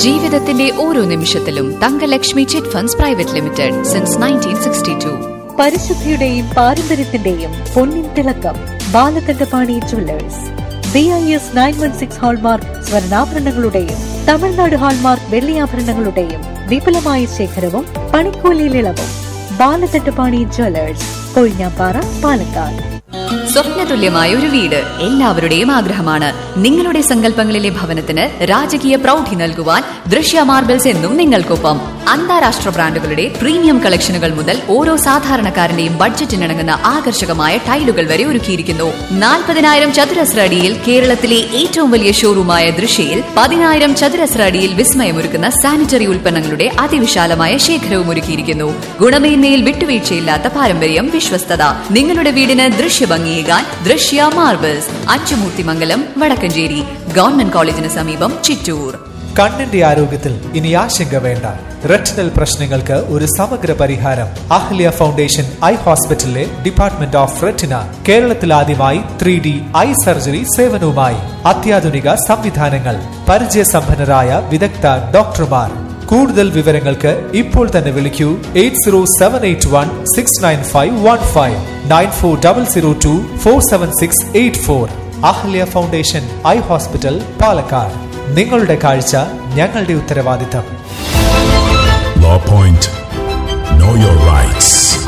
ജീവിതത്തിന്റെ ഓരോ നിമിഷത്തിലും Thangalakshmi chit funds private limited since nineteen sixty two പരിശുദ്ധിയുടെയും പാരമ്പര്യത്തിന്റെയും പൊന്നിൻ തിളക്കം Balakandapani jewellers B I S nine one six hallmark സ്വർണ്ണാഭരണങ്ങളുടെയും തമിഴ്നാട് ഹാൾമാർക്ക് വെള്ളിയാഭരണങ്ങളുടെയും വിപുലമായ ശേഖരവും പണിക്കൂലിയിൽ ഇളവും ബാലകണ്ഠപാണി ജ്വല്ലേഴ്സ് കൊഴിഞ്ഞാപ്പാറ പാലക്കാട് സ്വപ്നതുല്യമായ ഒരു വീട് എല്ലാവരുടെയും ആഗ്രഹമാണ് നിങ്ങളുടെ സങ്കല്പങ്ങളിലെ ഭവനത്തിന് രാജകീയ പ്രൗഢി നൽകുവാൻ ദൃശ്യ മാർബിൾസ് എന്നും നിങ്ങൾക്കൊപ്പം അന്താരാഷ്ട്ര ബ്രാൻഡുകളുടെ പ്രീമിയം കളക്ഷനുകൾ മുതൽ ഓരോ സാധാരണക്കാരന്റെയും ബഡ്ജറ്റിനിണങ്ങുന്ന ആകർഷകമായ ടൈലുകൾ വരെ ഒരുക്കിയിരിക്കുന്നു നാൽപ്പതിനായിരം ചതുരശ്ര അടിയിൽ കേരളത്തിലെ ഏറ്റവും വലിയ ഷോറൂമായ ദൃശ്യയിൽ പതിനായിരം ചതുരശ്ര അടിയിൽ വിസ്മയമൊരുക്കുന്ന സാനിറ്ററി ഉൽപ്പന്നങ്ങളുടെ അതിവിശാലമായ ശേഖരവും ഒരുക്കിയിരിക്കുന്നു ഗുണമേന്മയിൽ വിട്ടുവീഴ്ചയില്ലാത്ത പാരമ്പര്യം വിശ്വസ്തത നിങ്ങളുടെ വീടിന് ദൃശ്യഭംഗിയേകാൻ ദൃശ്യ മാർബിൾസ് അച്ചുമൂർത്തിമംഗലം വടക്കഞ്ചേരി ഗവൺമെന്റ് കോളേജിന് സമീപം ചിറ്റൂർ കണ്ണിന്റെ ആരോഗ്യത്തിൽ ഇനി ആശങ്ക വേണ്ട റെറ്റിനൽ പ്രശ്നങ്ങൾക്ക് ഒരു സമഗ്ര പരിഹാരം അഹ്ല്യ ഫൗണ്ടേഷൻ ഐ ഹോസ്പിറ്റലിലെ ഡിപ്പാർട്ട്മെന്റ് ഓഫ് റെറ്റിന കേരളത്തിൽ ആദ്യമായി ത്രീ ഡി ഐ സർജറി സേവനവുമായി അത്യാധുനിക സംവിധാനങ്ങൾ പരിചയസമ്പന്നരായ വിദഗ്ധ ഡോക്ടർമാർ കൂടുതൽ വിവരങ്ങൾക്ക് ഇപ്പോൾ തന്നെ വിളിക്കൂ eight zero seven eight one six nine five one five nine four double zero two four seven six eight four Ahalya foundation eye hospital Palakkad നിങ്ങളുടെ കാഴ്ച ഞങ്ങളുടെ ഉത്തരവാദിത്തം Law Point. Know your rights.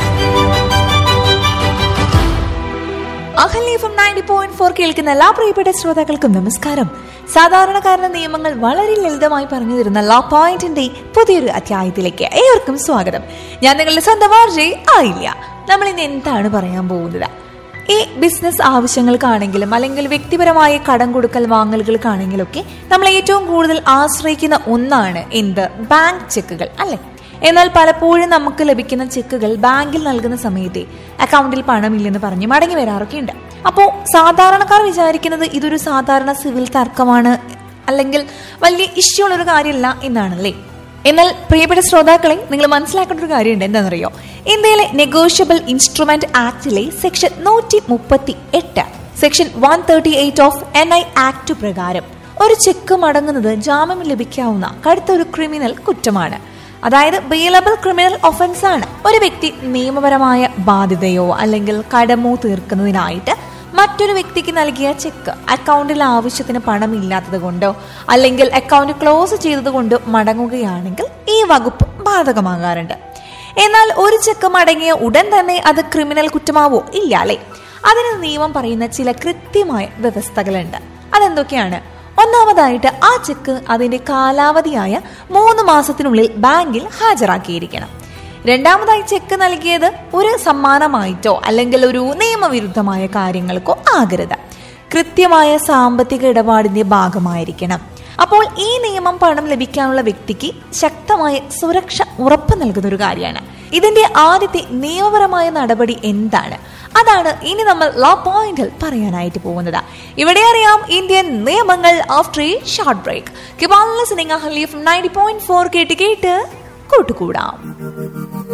Ahalya FM ninety point four കേൾക്കുന്ന എല്ലാ പ്രിയപ്പെട്ട ശ്രോതാക്കൾക്കും നമസ്കാരം സാധാരണക്കാരന്റെ നിയമങ്ങൾ വളരെ ലളിതമായി പറഞ്ഞു തരുന്ന ലോ പോയിന്റിന്റെ പുതിയൊരു അധ്യായത്തിലേക്ക് ഏവർക്കും സ്വാഗതം ഞാൻ നിങ്ങളുടെ സ്വന്തം ആർജെ ആയില്ല നമ്മൾ ഇന്ന് എന്താണ് പറയാൻ പോകുന്നത് ഈ ബിസിനസ് ആവശ്യങ്ങൾക്കാണെങ്കിലും അല്ലെങ്കിൽ വ്യക്തിപരമായ കടം കൊടുക്കൽ വാങ്ങലുകൾക്കാണെങ്കിലൊക്കെ നമ്മൾ ഏറ്റവും കൂടുതൽ ആശ്രയിക്കുന്ന ഒന്നാണ് എന്ത് ബാങ്ക് ചെക്കുകൾ അല്ലെ എന്നാൽ പലപ്പോഴും നമുക്ക് ലഭിക്കുന്ന ചെക്കുകൾ ബാങ്കിൽ നൽകുന്ന സമയത്തെ അക്കൗണ്ടിൽ പണമില്ലെന്ന് പറഞ്ഞ് മടങ്ങി വരാറൊക്കെ ഉണ്ട് അപ്പോൾ സാധാരണക്കാർ വിചാരിക്കുന്നത് ഇതൊരു സാധാരണ സിവിൽ തർക്കമാണ് അല്ലെങ്കിൽ വലിയ ഇഷ്യൂ ഉള്ള ഒരു കാര്യമല്ല എന്നാണല്ലേ എന്നാൽ പ്രിയപ്പെട്ട ശ്രോതാക്കളെ നിങ്ങൾ മനസ്സിലാക്കേണ്ട ഒരു കാര്യമുണ്ട് എന്താണെന്നറിയോ ഇന്ത്യയിലെ നെഗോഷ്യബിൾ ഇൻസ്ട്രുമെന്റ് ആക്ടിലെ സെക്ഷൻ നൂറ്റി മുപ്പത്തി എട്ട് section one thirty eight of N I act പ്രകാരം ഒരു ചെക്ക് മടങ്ങുന്നത് ജാമ്യം ലഭിക്കാവുന്ന കടുത്ത ഒരു ക്രിമിനൽ കുറ്റമാണ് അതായത് ബെയിലബിൾ ക്രിമിനൽ ഒഫൻസ് ആണ് ഒരു വ്യക്തി നിയമപരമായ ബാധ്യതയോ അല്ലെങ്കിൽ കടമോ തീർക്കുന്നതിനായിട്ട് മറ്റൊരു വ്യക്തിക്ക് നൽകിയ ചെക്ക് അക്കൗണ്ടിൽ ആവശ്യത്തിന് പണമില്ലാത്തത് കൊണ്ടോ അല്ലെങ്കിൽ അക്കൗണ്ട് ക്ലോസ് ചെയ്തത് കൊണ്ടോ മടങ്ങുകയാണെങ്കിൽ ഈ വകുപ്പ് ബാധകമാകാറുണ്ട് എന്നാൽ ഒരു ചെക്ക് മടങ്ങിയ ഉടൻ തന്നെ അത് ക്രിമിനൽ കുറ്റമാവോ ഇല്ല അല്ലേ അതിന് നിയമം പറയുന്ന ചില കൃത്യമായ വ്യവസ്ഥകളുണ്ട് അതെന്തൊക്കെയാണ് ഒന്നാമതായിട്ട് ആ ചെക്ക് അതിന്റെ കാലാവധിയായ മൂന്ന് മാസത്തിനുള്ളിൽ ബാങ്കിൽ ഹാജരാക്കിയിരിക്കണം രണ്ടാമതായി ചെക്ക് നൽകിയത് ഒരു സമ്മാനമായിട്ടോ അല്ലെങ്കിൽ ഒരു നിയമവിരുദ്ധമായ കാര്യങ്ങൾക്കോ ആകരുത് കൃത്യമായ സാമ്പത്തിക ഇടപാടിന്റെ ഭാഗമായിരിക്കണം അപ്പോൾ ഈ നിയമം പണം ലഭിക്കാനുള്ള വ്യക്തിക്ക് ശക്തമായ സുരക്ഷ ഉറപ്പ് നൽകുന്ന ഒരു കാര്യമാണ് ഇതിന്റെ ആദ്യത്തെ നിയമപരമായ നടപടി എന്താണ് അതാണ് ഇനി നമ്മൾ ലോ പോയിന്റിൽ പറയാനായിട്ട് പോകുന്നത് ഇവിടെ അറിയാം ഇന്ത്യൻ നിയമങ്ങൾ after a short break keep listening Ahalya FM ninety point four കേട്ട് കേട്ട് കൂട്ടുകൂടാം